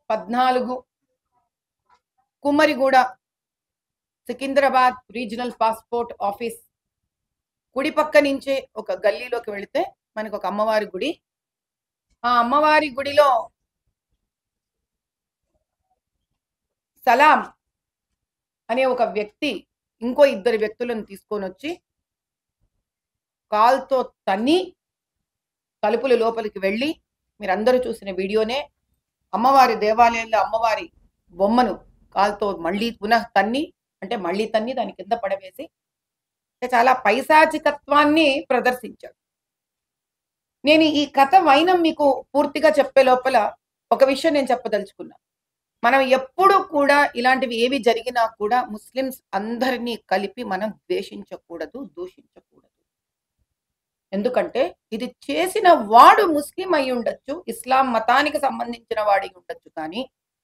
పద్నాలుగు Kummariguda Secunderabad regional passport office కుడి పక్క నుంచే ఒక గల్లీలోకి వెళితే మనకు ఒక అమ్మవారి గుడి ఆ అమ్మవారి గుడిలో సలాం అనే ఒక వ్యక్తి ఇంకో ఇద్దరు వ్యక్తులను తీసుకొని వచ్చి కాల్తో తన్ని తలుపుల లోపలికి వెళ్ళి మీరందరూ చూసిన వీడియోనే అమ్మవారి దేవాలయంలో అమ్మవారి బొమ్మను కాల్తో మళ్ళీ పునః తన్ని అంటే మళ్ళీ తన్ని దాని కింద పడవేసి అంటే చాలా పైశాచికత్వాన్ని ప్రదర్శించాడు నేను ఈ కథ వైనం మీకు పూర్తిగా చెప్పే లోపల ఒక విషయం నేను చెప్పదలుచుకున్నా మనం ఎప్పుడు కూడా ఇలాంటివి ఏవి జరిగినా కూడా ముస్లిమ్స్ అందరినీ కలిపి మనం ద్వేషించకూడదు దూషించకూడదు ఎందుకంటే ఇది చేసిన వాడు ముస్లిం అయి ఉండొచ్చు ఇస్లాం మతానికి సంబంధించిన వాడి ఉండొచ్చు కానీ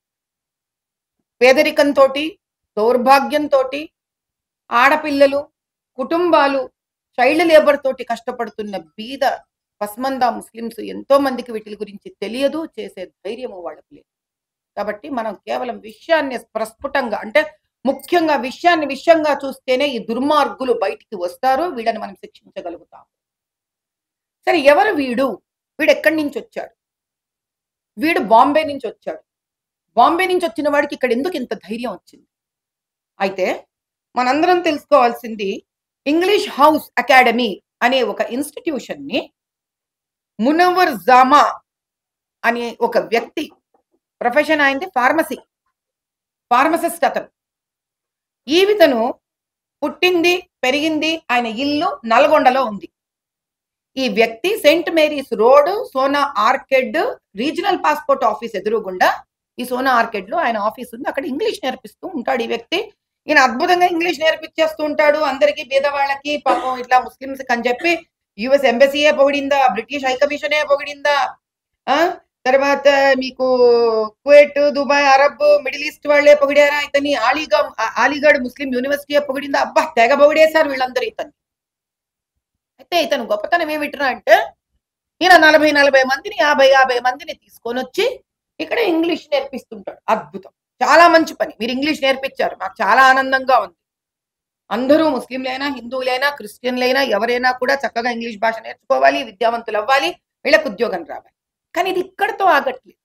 పేదరికంతో దౌర్భాగ్యంతో ఆడపిల్లలు కుటుంబాలు చైల్డ్ లేబర్ తోటి కష్టపడుతున్న బీద పస్మందా ముస్లిమ్స్ ఎంతో మందికి వీటి గురించి తెలియదు చేసే ధైర్యము వాళ్ళకి లేదు కాబట్టి మనం కేవలం విషయాన్ని ప్రస్ఫుటంగా అంటే ముఖ్యంగా విషయాన్ని విషయంగా చూస్తేనే ఈ దుర్మార్గులు బయటికి వస్తారు వీళ్ళని మనం శిక్షించగలుగుతాం సరే ఎవరు వీడు వీడు ఎక్కడి నుంచి వచ్చాడు వీడు బాంబే నుంచి వచ్చాడు బాంబే నుంచి వచ్చిన వాడికి ఇక్కడ ఎందుకు ఇంత ధైర్యం వచ్చింది అయితే మనందరం తెలుసుకోవాల్సింది ఇంగ్లీష్ హౌస్ అకాడమీ అనే ఒక ఇన్స్టిట్యూషన్ ని మునవర్ జామా అనే ఒక వ్యక్తి ప్రొఫెషన్ అయింది ఫార్మసీ ఫార్మసిస్ట్ అతను ఈవితను పుట్టింది పెరిగింది ఆయన ఇల్లు నల్గొండలో ఉంది ఈ వ్యక్తి Saint Mary's Road Sona Arcade regional passport office ఎదురుగుండా ఈ సోనా ఆర్కెడ్ లో ఆయన ఆఫీస్ ఉంది అక్కడ ఇంగ్లీష్ నేర్పిస్తూ ఉంటాడు ఈ వ్యక్తి ఈయన అద్భుతంగా ఇంగ్లీష్ నేర్పించేస్తూ ఉంటాడు అందరికి పేదవాళ్ళకి పాపం ఇట్లా ముస్లిమ్స్ అని చెప్పి యుఎస్ ఎంబసీయే పొగిడిందా బ్రిటిష్ హై కమిషనే పొగిడిందా ఆ తర్వాత మీకు Kuwait Dubai Arab Middle East వాళ్ళే పొగిడారా ఇతని ఆలీగా ఆలీగఢ్ ముస్లిం యూనివర్సిటీ పొగిడిందా అబ్బా తెగ పొగిడేశారు వీళ్ళందరూ ఇతన్ని అయితే ఇతను గొప్పతనం ఏమిటిరా అంటే ఈయన నలభై నలభై మందిని యాభై యాభై మందిని తీసుకొని వచ్చి ఇక్కడ ఇంగ్లీష్ నేర్పిస్తుంటాడు అద్భుతం చాలా మంచి పని మీరు ఇంగ్లీష్ నేర్పించారు నాకు చాలా ఆనందంగా ఉంది అందరూ ముస్లింలైనా హిందువులైనా క్రిస్టియన్లైనా ఎవరైనా కూడా చక్కగా ఇంగ్లీష్ భాష నేర్చుకోవాలి విద్యావంతులు అవ్వాలి వీళ్ళకి ఉద్యోగం రావాలి కానీ ఇది ఇక్కడితో ఆగట్లేదు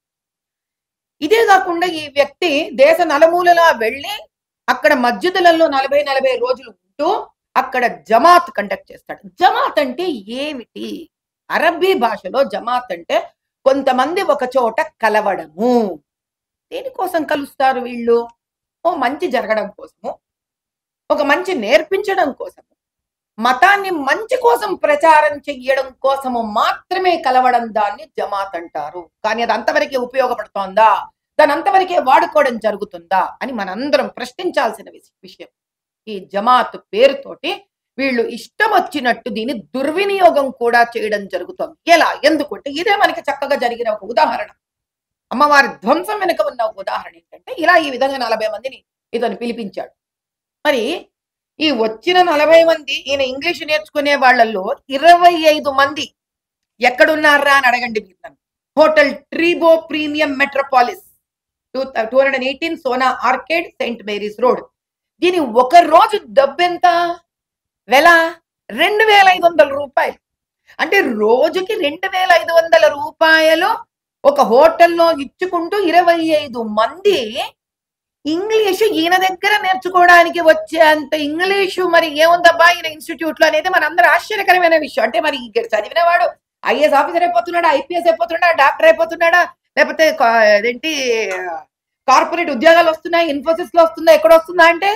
ఇదే కాకుండా ఈ వ్యక్తి దేశ నలుమూలలా వెళ్ళి అక్కడ మస్జిదులలో నలభై నలభై రోజులు ఉంటూ అక్కడ జమాత్ కండక్ట్ చేస్తాడు జమాత్ అంటే ఏమిటి అరబ్బీ భాషలో జమాత్ అంటే కొంతమంది ఒక చోట కలవడము దేనికోసం కలుస్తారు వీళ్ళు ఓ మంచి జరగడం కోసము ఒక మంచి నేర్పించడం కోసము మతాన్ని మంచి కోసం ప్రచారం చెయ్యడం కోసము మాత్రమే కలవడం దాన్ని జమాత్ అంటారు కానీ అది అంతవరకే ఉపయోగపడుతోందా దాని అంతవరకే వాడుకోవడం జరుగుతుందా అని మనందరం ప్రశ్నించాల్సిన విష- విషయం ఈ జమాత్ పేరుతోటి వీళ్ళు ఇష్టం వచ్చినట్టు దీన్ని దుర్వినియోగం కూడా చేయడం జరుగుతోంది ఎలా ఎందుకంటే ఇదే మనకి చక్కగా జరిగిన ఒక ఉదాహరణ అమ్మవారి ధ్వంసం వెనుక ఉన్న ఒక ఉదాహరణ ఏంటంటే ఇలా ఈ విధంగా నలభై మందిని ఇతను పిలిపించాడు మరి ఈ వచ్చిన నలభై మంది ఈయన ఇంగ్లీష్ నేర్చుకునే వాళ్ళల్లో ఇరవై ఐదు మంది ఎక్కడున్నారా అని అడగండి మీరు నన్ను hotel Treebo Premium Metropolis two two hundred and eighteen Sona Arcade Saint Mary's Road దీని ఒక రోజు డబ్బెంత వెల రెండు వేల ఐదు వందల రూపాయలు అంటే రోజుకి రెండు వేల ఐదు వందల రూపాయలు ఒక హోటల్లో ఇచ్చుకుంటూ ఇరవై ఐదు మంది ఇంగ్లీషు ఈయన దగ్గర నేర్చుకోవడానికి వచ్చేంత ఇంగ్లీషు మరి ఏముందబ్బా ఈయన ఇన్స్టిట్యూట్ లో అనేది మనందరూ ఆశ్చర్యకరమైన విషయం అంటే మరి ఇక్కడ చదివిన వాడు ఐఏఎస్ ఆఫీసర్ అయిపోతున్నాడా ఐపీఎస్ అయిపోతున్నాడా డాక్టర్ అయిపోతున్నాడా లేకపోతే కా- అదేంటి కార్పొరేట్ ఉద్యోగాలు వస్తున్నాయి ఇన్ఫోసిస్ లో వస్తుందా ఎక్కడ వస్తుందా అంటే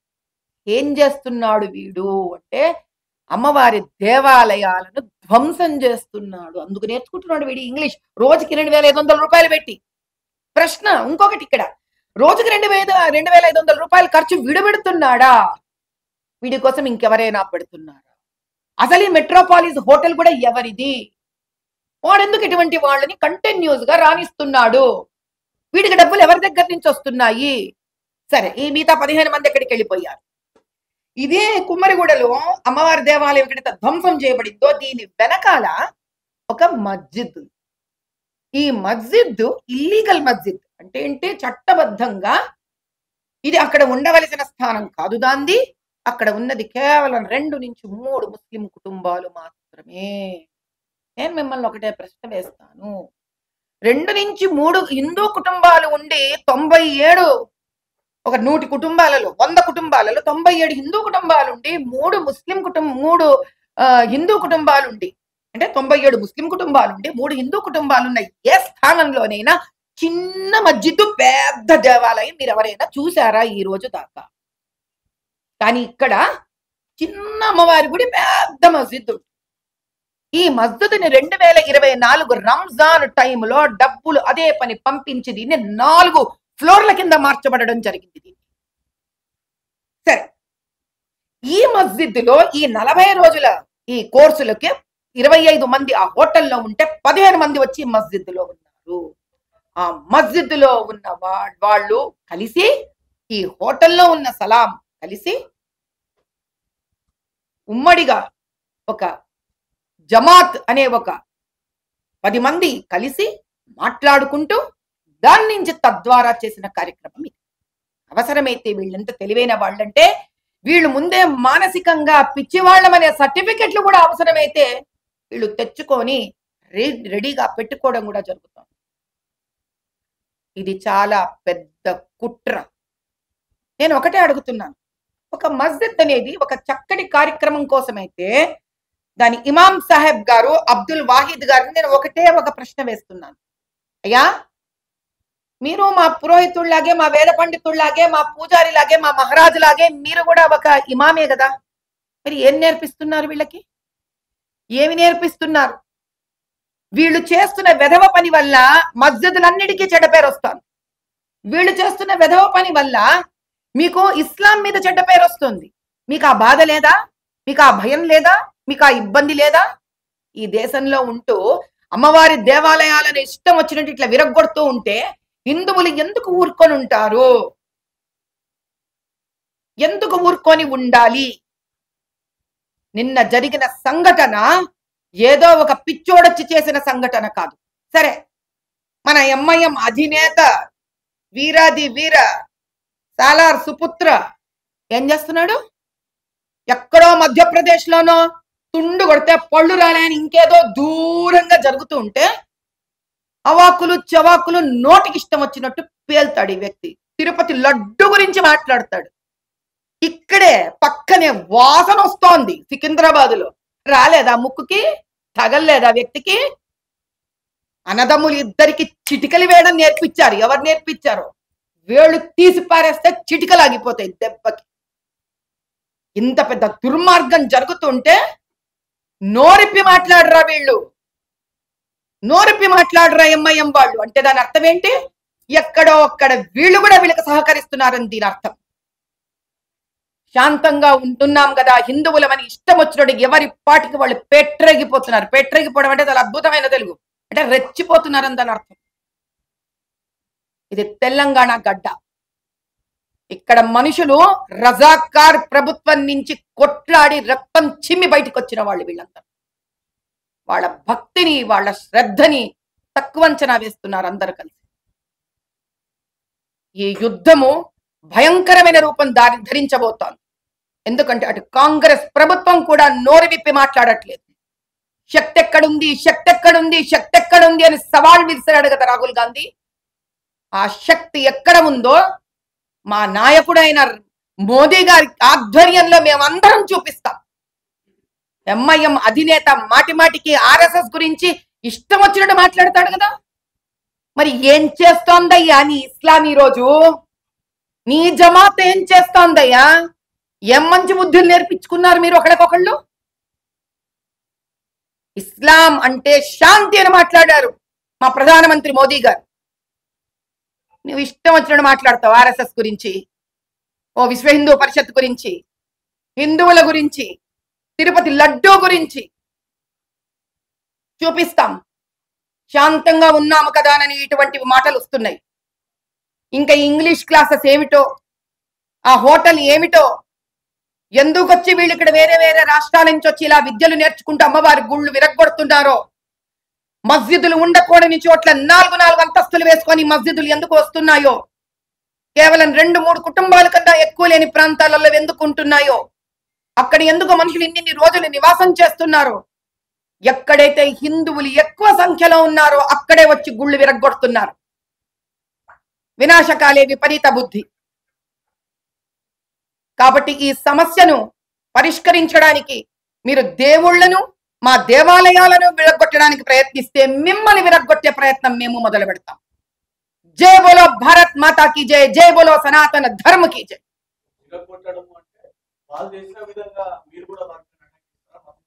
ఏం చేస్తున్నాడు వీడు అంటే అమ్మవారి దేవాలయాలను ధ్వంసం చేస్తున్నాడు అందుకు నేర్చుకుంటున్నాడు వీడి ఇంగ్లీష్ రోజుకి రెండు వేల ఐదు వందల రూపాయలు పెట్టి ప్రశ్న ఇంకొకటి ఇక్కడ రోజుకి రెండు వేల రెండు వేల ఐదు వందల రూపాయలు ఖర్చు విడబెడుతున్నాడా వీడి కోసం ఇంకెవరైనా పెడుతున్నారా అసలు ఈ మెట్రోపాలిస్ హోటల్ కూడా ఎవరిది వాడెందుకు ఇటువంటి వాళ్ళని కంటిన్యూస్ గా రాణిస్తున్నాడు వీడికి డబ్బులు ఎవరి దగ్గర నుంచి వస్తున్నాయి సరే ఈ మిగతా పదిహేను మంది ఎక్కడికి వెళ్ళిపోయారు ఇదే కుమ్మరిగూడలో అమ్మవారి దేవాలయం ఎక్కడైతే ధ్వంసం చేయబడిందో దీని వెనకాల ఒక మస్జిద్ ఉంది. ఈ మస్జిద్ ఇల్లీగల్ మస్జిద్ అంటే అంటే ఏంటి చట్టబద్ధంగా ఇది అక్కడ ఉండవలసిన స్థానం కాదు దాంది అక్కడ ఉన్నది కేవలం రెండు నుంచి మూడు ముస్లిం కుటుంబాలు మాత్రమే నేను మిమ్మల్ని ఒకటే ప్రశ్న వేస్తాను రెండు నుంచి మూడు హిందూ కుటుంబాలు ఉండి తొంభై ఏడు ఒక నూటి కుటుంబాలలో వంద కుటుంబాలలో తొంభై ఏడు హిందూ కుటుంబాలు ఉండి మూడు ముస్లిం కుటుంబం మూడు ఆ, హిందూ కుటుంబాలు ఉండి అంటే తొంభై ఏడు ముస్లిం కుటుంబాలు ఉండి మూడు హిందూ కుటుంబాలు ఉన్న ఏ స్థానంలోనైనా చిన్న మస్జిద్ పెద్ద దేవాలయం మీరు ఎవరైనా చూసారా ఈ రోజు దాకా కానీ ఇక్కడ చిన్న అమ్మవారి గుడి పెద్ద మస్జిద్ ఉంది. ఈ మస్జిద్ని రెండు వేల ఇరవై నాలుగు రంజాన్ టైంలో డబ్బులు అదే పని పంపించి దీన్ని నాలుగు ఫ్లోర్ల కింద మార్చబడడం జరిగింది దీన్ని. సరే ఈ మస్జిద్లో ఈ నలభై రోజుల ఈ కోర్సులకి ఇరవై ఐదు మంది ఆ హోటల్లో ఉంటే పదిహేను మంది వచ్చి మస్జిద్లో ఉన్నారు ఆ మస్జిద్లో ఉన్న వా- వాళ్ళు కలిసి ఈ హోటల్లో ఉన్న సలాం కలిసి ఉమ్మడిగా ఒక జమాత్ అనే ఒక పది మంది కలిసి మాట్లాడుకుంటూ దాని నుంచి తద్వారా చేసిన కార్యక్రమం ఇది అవసరమైతే వీళ్ళంత తెలివైన వాళ్ళంటే వీళ్ళు ముందే మానసికంగా పిచ్చివాళ్ళమనే సర్టిఫికెట్లు కూడా అవసరమైతే వీళ్ళు తెచ్చుకొని రె- రెడీగా పెట్టుకోవడం కూడా జరుగుతుంది ఇది చాలా పెద్ద కుట్ర నేను ఒకటే అడుగుతున్నాను ఒక మస్జిద్ అనేది ఒక చక్కటి కార్యక్రమం కోసమైతే దాని ఇమాం సాహెబ్ గారు అబ్దుల్ వాహిద్ గారిని నేను ఒకటే ఒక ప్రశ్న వేస్తున్నాను అయ్యా మీరు మా పురోహితుల్లాగే మా వేద పండితుల్లాగే మా పూజారిలాగే మా మహారాజు లాగే మీరు కూడా ఒక ఇమామే కదా మరి ఏం నేర్పిస్తున్నారు వీళ్ళకి ఏమి నేర్పిస్తున్నారు వీళ్ళు చేస్తున్న వెధవ పని వల్ల మస్జిదులన్నిటికీ చెడ్డ పేరు వస్తుంది వీళ్ళు చేస్తున్న వెధవ పని వల్ల మీకు ఇస్లాం మీద చెడ్డ పేరు వస్తుంది మీకు ఆ బాధ లేదా మీకు ఆ భయం లేదా మీకు ఆ ఇబ్బంది లేదా ఈ దేశంలో ఉంటూ అమ్మవారి దేవాలయాలను ఇష్టం వచ్చినట్టు ఇట్లా విరగ్గొడుతూ ఉంటే హిందువులు ఎందుకు ఊరుకొని ఉంటారు ఎందుకు ఊరుకొని ఉండాలి నిన్న జరిగిన సంఘటన ఏదో ఒక పిచ్చోడొచ్చి చేసిన సంఘటన కాదు సరే మన ఎంఐఎం అధినేత వీరాది వీర సాలార్ సుపుత్ర ఏం చేస్తున్నాడు ఎక్కడో మధ్యప్రదేశ్ లోనో తుండు కొడితే పళ్ళు రాలేని ఇంకేదో దూరంగా జరుగుతూ ఉంటే అవాకులు చవాకులు నోటికి ఇష్టం వచ్చినట్టు పేల్తాడు ఈ వ్యక్తి తిరుపతి లడ్డు గురించి మాట్లాడతాడు ఇక్కడే పక్కనే వాసన వస్తోంది సికింద్రాబాద్ లో రాలేదా ముక్కుకి తగల్లేదా వ్యక్తికి అన్నదమ్ములు ఇద్దరికి చిటికలు వేయడం నేర్పించారు ఎవరు నేర్పించారు వేళ్ళు తీసి పారేస్తే చిటికలు ఆగిపోతాయి దెబ్బకి ఇంత పెద్ద దుర్మార్గం జరుగుతుంటే నోరిప్పి మాట్లాడరా వీళ్ళు నోరిప్పి మాట్లాడరా ఎంఐఎం వాళ్ళు అంటే దాని అర్థం ఏంటి ఎక్కడో అక్కడ వీళ్ళు కూడా వీళ్ళకి సహకరిస్తున్నారని దీని అర్థం శాంతంగా ఉంటున్నాం కదా హిందువులమని ఇష్టం వచ్చినట్టు ఎవరి పాటికి వాళ్ళు పెట్టరేగిపోతున్నారు పెట్టరేగిపోవడం అంటే చాలా అద్భుతమైన తెలుగు అంటే రెచ్చిపోతున్నారని దాని అర్థం ఇది తెలంగాణ గడ్డ ఇక్కడ మనుషులు రజాకార్ ప్రభుత్వం నుంచి కొట్లాడి రక్తం చిమ్మి బయటికి వచ్చిన వాళ్ళు వీళ్ళంతా వాళ్ళ భక్తిని వాళ్ళ శ్రద్ధని తక్కువ అంచనా వేస్తున్నారు అందరు కలిసి ఈ యుద్ధము భయంకరమైన రూపం దారి ధరించబోతోంది ఎందుకంటే అటు కాంగ్రెస్ ప్రభుత్వం కూడా నోరు విప్పి మాట్లాడట్లేదు శక్తి ఎక్కడుంది శక్తి ఎక్కడుంది శక్తి ఎక్కడుంది అని సవాల్ విసిరాడు కదా రాహుల్ గాంధీ ఆ శక్తి ఎక్కడ ఉందో మా నాయకుడైన మోదీ గారి ఆధ్వర్యంలో మేమందరం చూపిస్తాం ఎంఐఎం అధినేత మాటి మాటికి ఆర్ఎస్ఎస్ గురించి ఇష్టం వచ్చినట్టు మాట్లాడతాడు కదా మరి ఏం చేస్తోందయ్యా నీ ఇస్లాం ఈ రోజు నీ జమాత్ ఏం చేస్తోందయ్యా ఏం మంచి బుద్ధులు నేర్పించుకున్నారు మీరు ఒకళ్ళకొకళ్ళు ఇస్లాం అంటే శాంతి అని మాట్లాడారు మా ప్రధానమంత్రి మోదీ గారు నువ్వు ఇష్టం వచ్చినట్టు మాట్లాడతావు ఆర్ఎస్ఎస్ గురించి ఓ విశ్వ హిందూ పరిషత్ గురించి హిందువుల గురించి తిరుపతి లడ్డూ గురించి చూపిస్తాం శాంతంగా ఉన్నాము కదా అని ఇటువంటి మాటలు వస్తున్నాయి ఇంకా ఇంగ్లీష్ క్లాసెస్ ఏమిటో ఆ హోటల్ ఏమిటో ఎందుకు వచ్చి వీళ్ళు ఇక్కడ వేరే వేరే రాష్ట్రాల నుంచి వచ్చి ఇలా విద్యలు నేర్చుకుంటూ అమ్మవారి గుళ్ళు విరగొడుతున్నారో మస్జిదులు ఉండకూడని చోట్ల నాలుగు నాలుగు అంతస్తులు వేసుకొని మస్జిదులు ఎందుకు వస్తున్నాయో కేవలం రెండు మూడు కుటుంబాల కన్నా ఎక్కువ లేని ప్రాంతాలలో ఎందుకు ఉంటున్నాయో అక్కడ ఎందుకు మనుషులు ఇన్ని రోజులు నివాసం చేస్తున్నారో ఎక్కడైతే హిందువులు ఎక్కువ సంఖ్యలో ఉన్నారో అక్కడే వచ్చి గుళ్ళు విరగ్గొడుతున్నారు వినాశకాలే విపరీత బుద్ధి కాబట్టి ఈ సమస్యను పరిష్కరించడానికి మీరు దేవుళ్లను మా దేవాలయాలను విరగొట్టడానికి ప్రయత్నిస్తే మిమ్మల్ని విరగొట్టే ప్రయత్నం మేము మొదలు పెడతాం జై బోలో భారత్ మాతాకి జై జై బోలో సనాతన ధర్మకి జై విరగొట్టడము అంటే వాళ్ళు చేసిన విధంగా మీరు కూడా వాటిని అటాక్ చేస్తారా?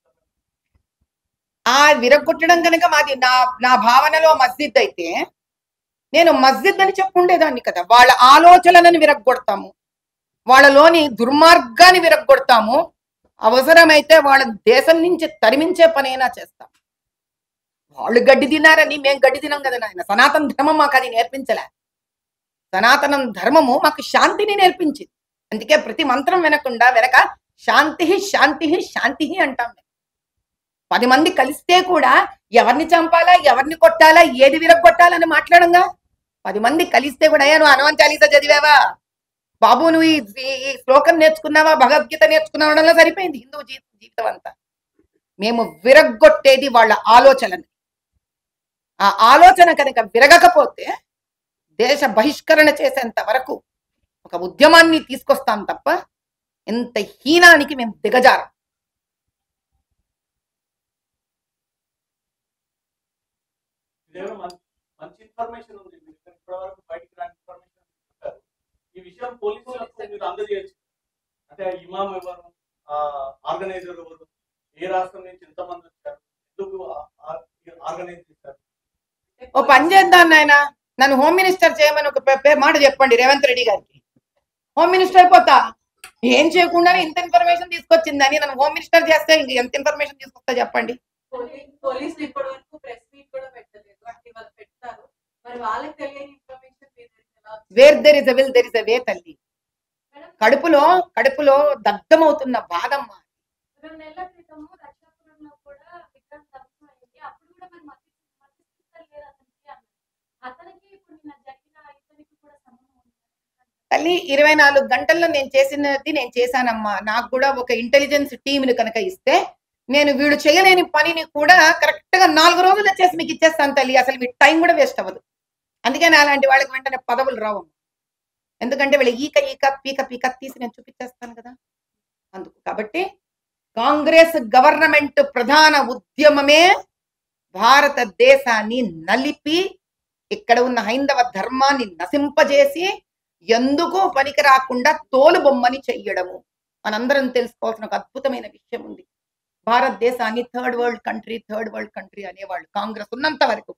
ఆ విరగొట్టడం కనుక మాది నా నా భావనలో మస్జిద్ అయితే నేను మస్జిద్ అని చెప్పుండేదాన్ని కదా వాళ్ళ ఆలోచనలను విరగొడతాము వాళ్ళలోని దుర్మార్గాన్ని విరగొడతాము అవసరమైతే వాళ్ళ దేశం నుంచి తరిమించే పనైనా చేస్తాం వాళ్ళు గడ్డి తిన్నారని మేము గడ్డి తినాం కదా నాయన సనాతన ధర్మం మాకు అది నేర్పించలే సనాతనం ధర్మము మాకు శాంతిని నేర్పించింది అందుకే ప్రతి మంత్రం వినకుండా వెనక శాంతి శాంతి శాంతి అంటాం మేము. పది మంది కలిస్తే కూడా ఎవరిని చంపాలా ఎవరిని కొట్టాలా ఏది విరగొట్టాలని మాట్లాడంగా పది మంది కలిస్తే కూడా అయ్యా నువ్వు హనుమాన్ చాలీసా చదివావా బాబు నువ్వు ఈ ఈ- ఈ శ్లోకం నేర్చుకున్నావా భగవద్గీత నేర్చుకున్నావా అనడంలో సరిపోయింది హిందూ జీ- జీవితం అంతా మేము విరగొట్టేది వాళ్ళ ఆలోచనని ఆ ఆలోచన కనుక విరగకపోతే దేశ బహిష్కరణ చేసేంత వరకు ఒక ఉద్యమాన్ని తీసుకొస్తాం తప్ప ఎంత హీనానికి మేము దిగజారం ఇదేమో మంచి మంచి ఇన్ఫర్మేషన్ ఉంది మీరు ఇప్పటి వరకు బయటికి రాని ఇన్ఫర్మేషన్ చెప్పారు ఈ విషయం పోలీసులకు మీరు అందజేయచ్చు అంటే ఆ ఇమాం ఎవరు ఆర్గనైజర్ ఎవరు ఏ రాష్ట్రం నుంచి ఎంతమంది వచ్చారు ఎందుకు ఆర్గనైజ్ చేశారు ఓ పని చేద్దాం నాయన నన్ను హోమ్ మినిస్టర్ చేయమని ఒక పే- పే- మాట చెప్పండి రేవంత్ రెడ్డి గారికి హోమ్ మినిస్టర్ అయిపోతా ఏం చేయకుండానే ఇంత ఇన్ఫర్మేషన్ తీసుకొచ్చిందని నన్ను హోమ్ మినిస్టర్ చేస్తే ఇంక ఎంత ఇన్ఫర్మేషన్ తీసుకొస్తా చెప్పండి పోలీ- పోలీసులు ఇప్పటి వరకు ప్రెస్ మీట్ కూడా పెట్టలేదు అంటే వాళ్ళు పెడతారు మరి వాళ్ళకి తెలియని ఇన్ఫర్మేషన్ మీ దగ్గరికి ఎలా వచ్చింది? Where there is a will there is a way తల్లి మేడం, కడుపులో కడుపులో దగ్ధమవుతున్న బాధమ్మ రెండు నెలల క్రితము రక్షాపురంలో కూడా విక్రమ్ ధ్వంసం అయింది అప్పుడు కూడా మరి మధ్య మధ్యస్థితులు లేరు అతనికి అన్నారు అతనికి ఇప్పుడు నిన్న జరిగిన ఇతనికి కూడా సంబంధం ఉంది తల్లి ఇరవై నాలుగు గంటల్లో నేను చేసినది నేను చేశానమ్మా నాకు కూడా ఒక ఇంటెలిజెన్స్ టీంని కనుక ఇస్తే నేను వీడు చేయలేని పనిని కూడా కరెక్ట్ గా నాలుగు రోజుల్లో చేసి మీకు ఇచ్చేస్తాను తల్లి అసలు మీ టైం కూడా వేస్ట్ అవ్వదు అందుకని అలాంటి వాళ్ళకి వెంటనే పదవులు రావు ఎందుకంటే వీళ్ళు ఈక ఈక పీక పీక తీసి నేను చూపించేస్తాను కదా అందుకు కాబట్టి కాంగ్రెస్ గవర్నమెంట్ ప్రధాన ఉద్యమమే భారతదేశాన్ని నలిపి ఇక్కడ ఉన్న హైందవ ధర్మాన్ని నశింపజేసి ఎందుకు పనికి రాకుండా తోలు బొమ్మని చెయ్యడము మనందరం తెలుసుకోవాల్సిన ఒక అద్భుతమైన విషయం ఉంది భారతదేశాన్ని third world country third world country అనేవాళ్ళు కాంగ్రెస్ ఉన్నంత వరకు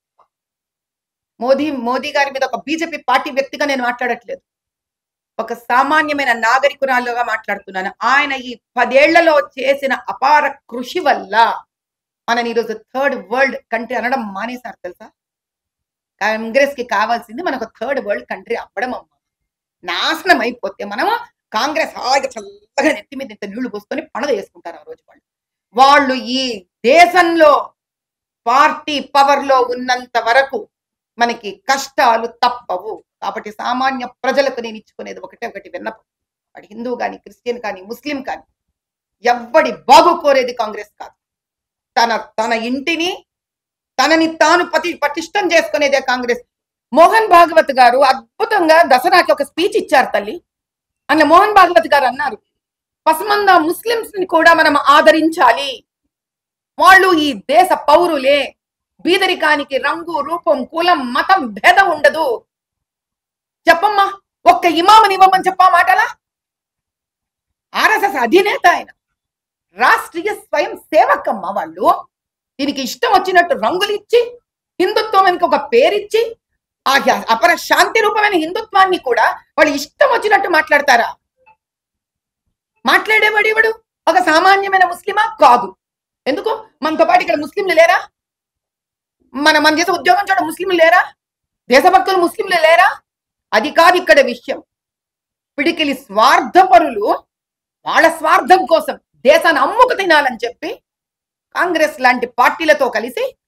మోదీ మోదీ గారి మీద ఒక బీజేపీ పార్టీ వ్యక్తిగా నేను మాట్లాడట్లేదు ఒక సామాన్యమైన నాగరికురాలుగా మాట్లాడుతున్నాను ఆయన ఈ పదేళ్లలో చేసిన అపార కృషి వల్ల మనం ఈరోజు థర్డ్ వరల్డ్ కంట్రీ అనడం మానేశారు తెలుసా కాంగ్రెస్ కి కావాల్సింది మనకు థర్డ్ వరల్డ్ కంట్రీ అవ్వడం అమ్మ నాశనం అయిపోతే మనము కాంగ్రెస్ హాయిగా చల్లగా నెత్తి మీద ఇంత నీళ్లు పోసుకొని పండుగ చేసుకుంటారు ఆ రోజు వాళ్ళు వాళ్ళు ఈ దేశంలో పార్టీ పవర్ లో ఉన్నంత వరకు మనకి కష్టాలు తప్పవు కాబట్టి సామాన్య ప్రజలకు నేను ఇచ్చుకునేది ఒకటే ఒకటి విన్నపం వాడు హిందూ కానీ క్రిస్టియన్ కానీ ముస్లిం కానీ ఎవ్వడి బాగు కోరేది కాంగ్రెస్ కాదు తన తన ఇంటిని తనని తాను పతి పటిష్టం చేసుకునేదే కాంగ్రెస్ మోహన్ భాగవత్ గారు అద్భుతంగా దసరాకి ఒక స్పీచ్ ఇచ్చారు తల్లి అందులో మోహన్ భాగవత్ గారు అన్నారు పసమంద ముస్లింస్ ని కూడా మనం ఆదరించాలి వాళ్ళు ఈ దేశ పౌరులే బీదరికానికి రంగు రూపం కులం మతం భేదం ఉండదు చెప్పమ్మా ఒక్క ఇమామని ఇవ్వమని చెప్పా మాటలా ఆర్ఎస్ఎస్ అధినేత ఆయన రాష్ట్రీయ స్వయం సేవకమ్మ వాళ్ళు దీనికి ఇష్టం వచ్చినట్టు రంగులు ఇచ్చి హిందుత్వం వెనుక ఒక పేరిచ్చి ఆ హ- అపర శాంతి రూపమైన హిందుత్వాన్ని కూడా వాళ్ళు ఇష్టం వచ్చినట్టు మాట్లాడతారా మాట్లాడేవాడు ఎవడు ఒక సామాన్యమైన ముస్లిమా కాదు ఎందుకు మనతో పాటు ఇక్కడ ముస్లింలు లేరా మన మన చేసే ఉద్యోగం చూడ ముస్లింలు లేరా దేశభక్తులు ముస్లింలు లేరా అది కాదు ఇక్కడ విషయం పిడికిలి స్వార్థపరులు వాళ్ళ స్వార్థం కోసం దేశాన్ని అమ్ముకు తినాలని చెప్పి కాంగ్రెస్ లాంటి పార్టీలతో కలిసి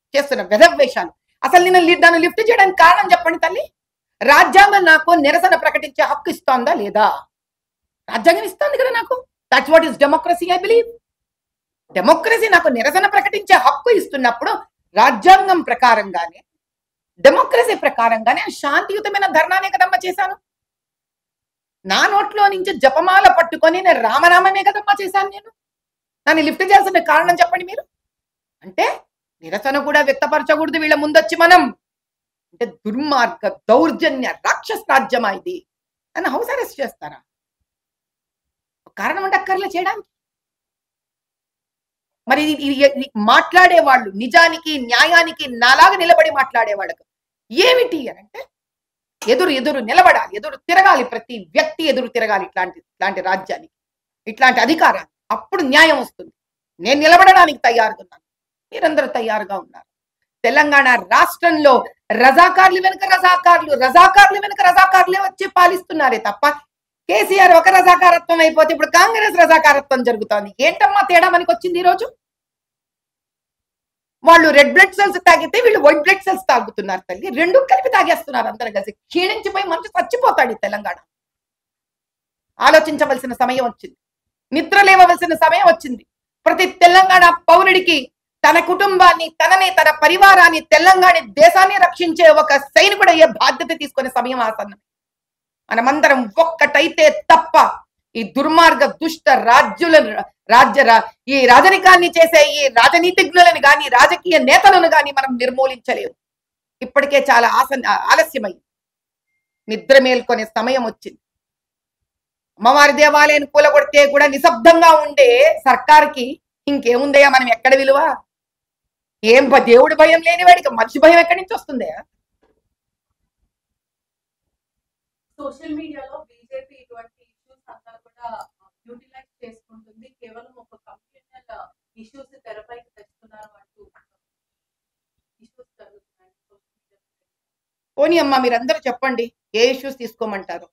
చేస్తున్న వెధవేషాలు అసలు నేను లి- దాన్ని లిఫ్ట్ చేయడానికి కారణం చెప్పండి తల్లి రాజ్యాంగం నాకు నిరసన ప్రకటించే హక్కు ఇస్తోందా లేదా రాజ్యాంగం ఇస్తోంది కదా నాకు that's what is democracy I believe democracy నాకు నిరసన ప్రకటించే హక్కు ఇస్తున్నప్పుడు రాజ్యాంగం ప్రకారంగానే డెమోక్రసీ ప్రకారంగానే శాంతియుతమైన ధర్నానే కదమ్మా చేశాను నా నోట్లో నుంచి జపమాల పట్టుకొని నేను రామనామమే కదమ్మా చేశాను నేను నన్ను లిఫ్ట్ చేయాల్సిన కారణం చెప్పండి మీరు అంటే నిరసన కూడా వ్యక్తపరచకూడదు వీళ్ళ ముందొచ్చి మనం అంటే దుర్మార్గ దౌర్జన్య రాక్షస రాజ్యమా ఇది అని హౌస్ అరెస్ట్ చేస్తారా ఒక కారణం అంటే అక్కర్లే చేయడానికి మరి ఇది- ఇది ఇది మాట్లాడే వాళ్ళు నిజానికి న్యాయానికి నాలాగా నిలబడి మాట్లాడే వాళ్ళకు ఏమిటి అని అంటే ఎదురు ఎదురు నిలబడాలి ఎదురు తిరగాలి ప్రతి వ్యక్తి ఎదురు తిరగాలి ఇట్లాంటి ఇట్లాంటి రాజ్యానికి ఇట్లాంటి అధికారాన్ని అప్పుడు న్యాయం వస్తుంది నేను నిలబడడానికి తయారుగా ఉన్నాను మీరందరూ తయారుగా ఉన్నారు తెలంగాణ రాష్ట్రంలో రజాకార్లు వెనుక రజాకార్లు రజాకార్లు వెనుక రజాకార్లే వచ్చి పాలిస్తున్నారే తప్ప కేసీఆర్ ఒక రజాకారత్వం అయిపోతే ఇప్పుడు కాంగ్రెస్ రజాకారత్వం జరుగుతోంది ఏంటమ్మా తేడా మనకి వచ్చింది ఈ రోజు వాళ్ళు రెడ్ బ్లడ్ సెల్స్ తాగితే వీళ్ళు వైట్ బ్లడ్ సెల్స్ తాగుతున్నారు తల్లి రెండు కలిపి తాగేస్తున్నారు అందరు కలిసి క్షీణించిపోయి మనిషి చచ్చిపోతాడు ఈ తెలంగాణ ఆలోచించవలసిన సమయం వచ్చింది నిద్ర లేవవలసిన సమయం వచ్చింది ప్రతి తెలంగాణ పౌరుడికి తన కుటుంబాన్ని తనని తన పరివారాన్ని తెలంగాణ దేశాన్ని రక్షించే ఒక సైనికుడు అయ్యే బాధ్యత తీసుకునే సమయం ఆసన్నం మనమందరం ఒక్కటైతే తప్ప ఈ దుర్మార్గ దుష్ట రాజ్యులను రాజ్య రా- ఈ రాజరికాన్ని చేసే ఈ రాజనీతిజ్ఞులను గాని రాజకీయ నేతలను గాని మనం నిర్మూలించలేము ఇప్పటికే చాలా ఆస ఆలస్యమైంది నిద్ర మేల్కొనే సమయం వచ్చింది అమ్మవారి దేవాలయాన్ని కూలగొడితే కూడా నిశ్శబ్దంగా ఉండే సర్కార్కి ఇంకేముందయ్యా మనం ఎక్కడ విలువ ఏం భ- దేవుడి భయం లేని వాడికి మనిషి భయం ఎక్కడి నుంచి వస్తుందే సోషల్ మీడియాలో బీజేపీ ఇటువంటి ఇష్యూస్ అంతా కూడా యూటిలైజ్ చేసుకుంటుంది కేవలం ఒక కమ్యూనల్ ఇష్యూస్ తెరపైకి తెస్తున్నారు అంటూ ఇష్యూస్ జరుగుతున్నాయి సోషల్ మీడియా పోనీ అమ్మా మీరందరూ చెప్పండి ఏ ఇష్యూస్ తీసుకోమంటారు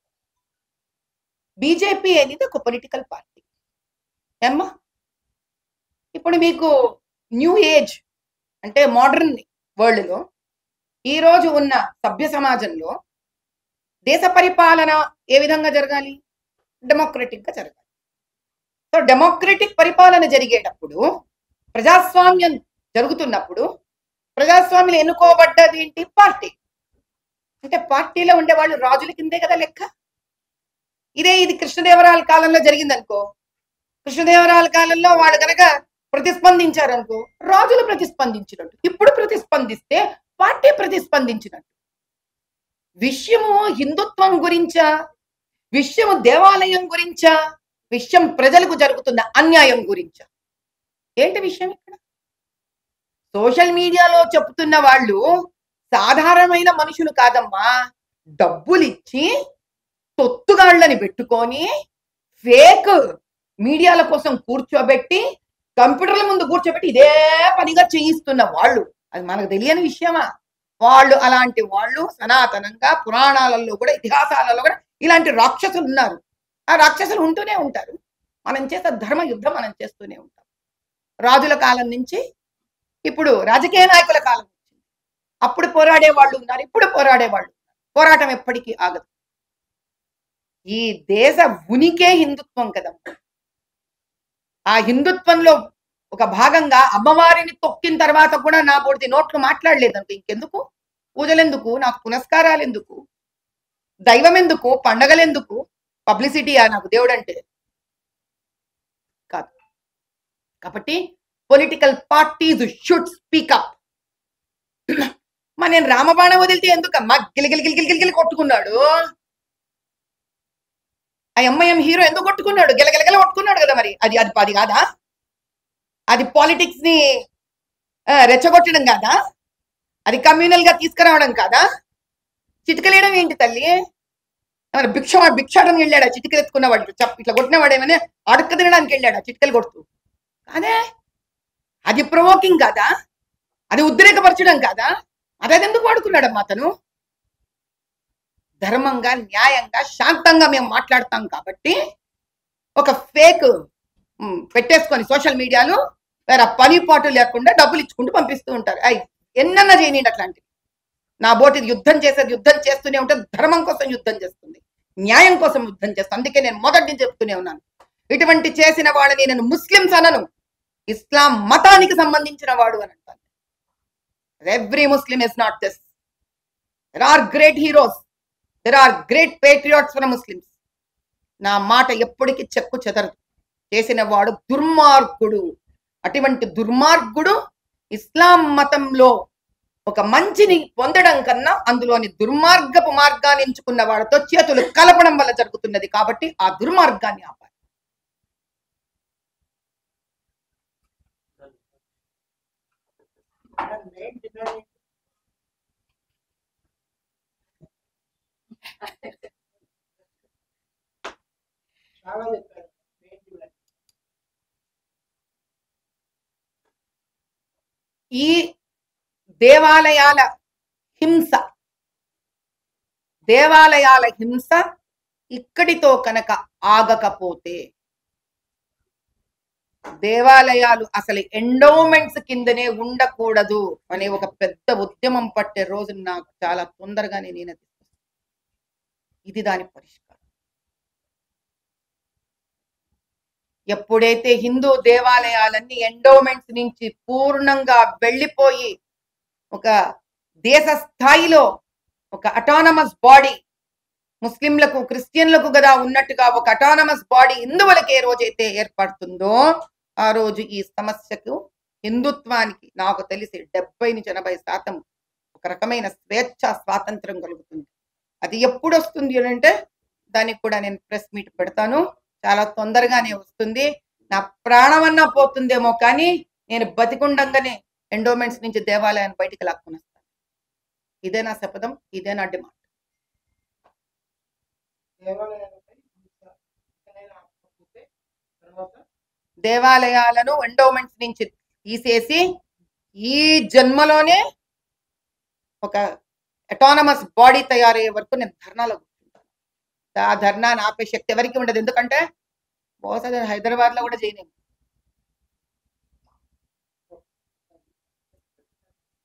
బీజేపీ అనేది ఒక పొలిటికల్ పార్టీ ఏమ్మా ఇప్పుడు మీకు న్యూ ఏజ్ అంటే మోడర్న్ వరల్డ్లో ఈ రోజు ఉన్న సభ్య సమాజంలో దేశ పరిపాలన ఏ విధంగా జరగాలి డెమోక్రటిక్ గా జరగాలి సో డెమోక్రటిక్ పరిపాలన జరిగేటప్పుడు ప్రజాస్వామ్యం జరుగుతున్నప్పుడు ప్రజాస్వామ్యం ఎన్నుకోబడ్డది ఏంటి పార్టీ అంటే పార్టీలో ఉండే వాళ్ళు రాజుల కిందే కదా లెక్క ఇదే ఇది కృష్ణదేవరాయల కాలంలో జరిగిందనుకో కృష్ణదేవరాయల కాలంలో వాళ్ళు కనుక ప్రతిస్పందించారనుకో రాజులు ప్రతిస్పందించినట్టు ఇప్పుడు ప్రతిస్పందిస్తే పార్టీ ప్రతిస్పందించినట్టు విషయము హిందుత్వం గురించా విషయము దేవాలయం గురించా విషయం ప్రజలకు జరుగుతున్న అన్యాయం గురించా ఏంటి విషయం ఇక్కడ సోషల్ మీడియాలో చెప్తున్న వాళ్ళు సాధారణమైన మనుషులు కాదమ్మా డబ్బులిచ్చి తొత్తుగాళ్ళని పెట్టుకొని ఫేక్ మీడియాల కోసం కూర్చోబెట్టి కంప్యూటర్ల ముందు కూర్చోబెట్టి ఇదే పనిగా చేయిస్తున్న వాళ్ళు అది మనకు తెలియని విషయమా వాళ్ళు అలాంటి వాళ్ళు సనాతనంగా పురాణాలలో కూడా ఇతిహాసాలలో కూడా ఇలాంటి రాక్షసులు ఉన్నారు ఆ రాక్షసులు ఉంటూనే ఉంటారు మనం చేసే ధర్మ యుద్ధం మనం చేస్తూనే ఉంటాం రాజుల కాలం నుంచి ఇప్పుడు రాజకీయ నాయకుల కాలం వచ్చింది అప్పుడు పోరాడే వాళ్ళు ఉన్నారు ఇప్పుడు పోరాడే వాళ్ళు ఉన్నారు. పోరాటం ఎప్పటికీ ఆగదు ఈ దేశ ఉనికే హిందుత్వం కదమ్మా ఆ హిందుత్వంలో ఒక భాగంగా అమ్మవారిని తొక్కిన తర్వాత కూడా నా బోడిది నోట్లు మాట్లాడలేదనుకో ఇంకెందుకు పూజలెందుకు నాకు పునస్కారాలు ఎందుకు దైవం ఎందుకు పండగలెందుకు పబ్లిసిటీయా నాకు దేవుడు అంటే కాదు కాబట్టి పొలిటికల్ పార్టీస్ షుడ్ స్పీకప్ మరి నేను రామబాణం వదిలితే ఎందుకమ్మా గిలిగిలి గిలిగిలి గిలిగిలి కొట్టుకున్నాడు ఆ ఎంఐఎం హీరో ఎందుకు కొట్టుకున్నాడు గిలగిలగిల కొట్టుకున్నాడు కదా మరి అది అది అది కాదా అది పాలిటిక్స్ ని ఆ, రెచ్చగొట్టడం కాదా అది కమ్యూనల్ గా తీసుకురావడం కాదా చిటికలేయడం ఏంటి తల్లి ఏమన్నా భిక్ష భిక్షాటం వెళ్ళాడా చిటికలు ఎత్తుకున్నవాడు చప్ ఇట్లా కొట్టినవాడు ఏమైనా అడక్క తినడానికి వెళ్ళాడా చిటికలు కొడుతూ అదే అది ప్రొవోకింగ్ కాదా అది ఉద్రేకపరచడం కాదా అదే ఎందుకు వాడుకున్నాడమ్మా అతను ధర్మంగా న్యాయంగా శాంతంగా మేము మాట్లాడతాం కాబట్టి ఒక ఫేక్ పెట్టేసుకొని సోషల్ మీడియాలో వేరే పని పాటు లేకుండా డబ్బులు ఇచ్చుకుంటూ పంపిస్తూ ఉంటారు అయ్ ఎన్నన్నా చేయనీయండి అట్లాంటివి నా బోటి యుద్ధం చేసేది యుద్ధం చేస్తూనే ఉంటే ధర్మం కోసం యుద్ధం చేస్తుంది న్యాయం కోసం యుద్ధం చేస్తుంది అందుకే నేను మొదటి నుంచి చెప్తూనే ఉన్నాను ఇటువంటి చేసిన వాళ్ళని నేను ముస్లిమ్స్ అనను ఇస్లాం మతానికి సంబంధించిన వాడు అని అంటాను every Muslim is not this there are great heroes there are great patriots for Muslims నా మాట ఎప్పటికీ చెక్కు చెదరదు చేసిన వాడు దుర్మార్గుడు అటువంటి దుర్మార్గుడు ఇస్లాం మతంలో ఒక మంచిని పొందడం కన్నా అందులోని దుర్మార్గపు మార్గాన్ని ఎంచుకున్న వాళ్ళతో చేతులు కలపడం వల్ల జరుగుతున్నది కాబట్టి ఆ దుర్మార్గాన్ని ఆపాలి చాలా చెప్పారు మెయిన్ డిమాండ్. ఈ దేవాలయాల హింస దేవాలయాల హింస ఇక్కడితో కనుక ఆగకపోతే దేవాలయాలు అసలు ఎండోమెంట్స్ కిందనే ఉండకూడదు అనే ఒక పెద్ద ఉద్యమం పట్టే రోజు నాకు చాలా తొందరగానే నేను అది ఇది దాని పరిష్కారం ఎప్పుడైతే హిందూ దేవాలయాలన్నీ ఎండోమెంట్స్ నుంచి పూర్ణంగా వెళ్ళిపోయి ఒక దేశ స్థాయిలో ఒక అటానమస్ బాడీ ముస్లింలకు క్రిస్టియన్లకు కదా ఉన్నట్టుగా ఒక అటానమస్ బాడీ హిందువులకు ఏ రోజైతే ఏర్పడుతుందో ఆ రోజు ఈ సమస్యకు హిందుత్వానికి నాకు తెలిసి డెబ్బై నుంచి ఎనభై శాతం ఒక రకమైన స్వేచ్ఛ స్వాతంత్రం కలుగుతుంది అది ఎప్పుడు వస్తుంది అని అంటే దానికి కూడా నేను ప్రెస్ మీట్ పెడతాను చాలా తొందరగానే వస్తుంది నా ప్రాణమన్నా పోతుందేమో కానీ నేను బతికుండంగానే ఎండోమెంట్స్ నుంచి దేవాలయాన్ని బయటికి లాక్కుని వస్తాను ఇదే నా శపథం ఇదే నా డిమాండ్ దేవాలయాలపై హింస ఎక్కడైనా ఆపకపోతే తర్వాత దేవాలయాలను ఎండోమెంట్స్ నుంచి తీసేసి ఈ జన్మలోనే ఒక అటానమస్ బాడీ తయారయ్యే వరకు నేను ధర్నాలో కూర్చుంటాను ఆ ధర్నాన్ని ఆపే శక్తి ఎవరికి ఉండదు ఎందుకంటే బహుశా నేను హైదరాబాద్ లో కూడా చేయలేము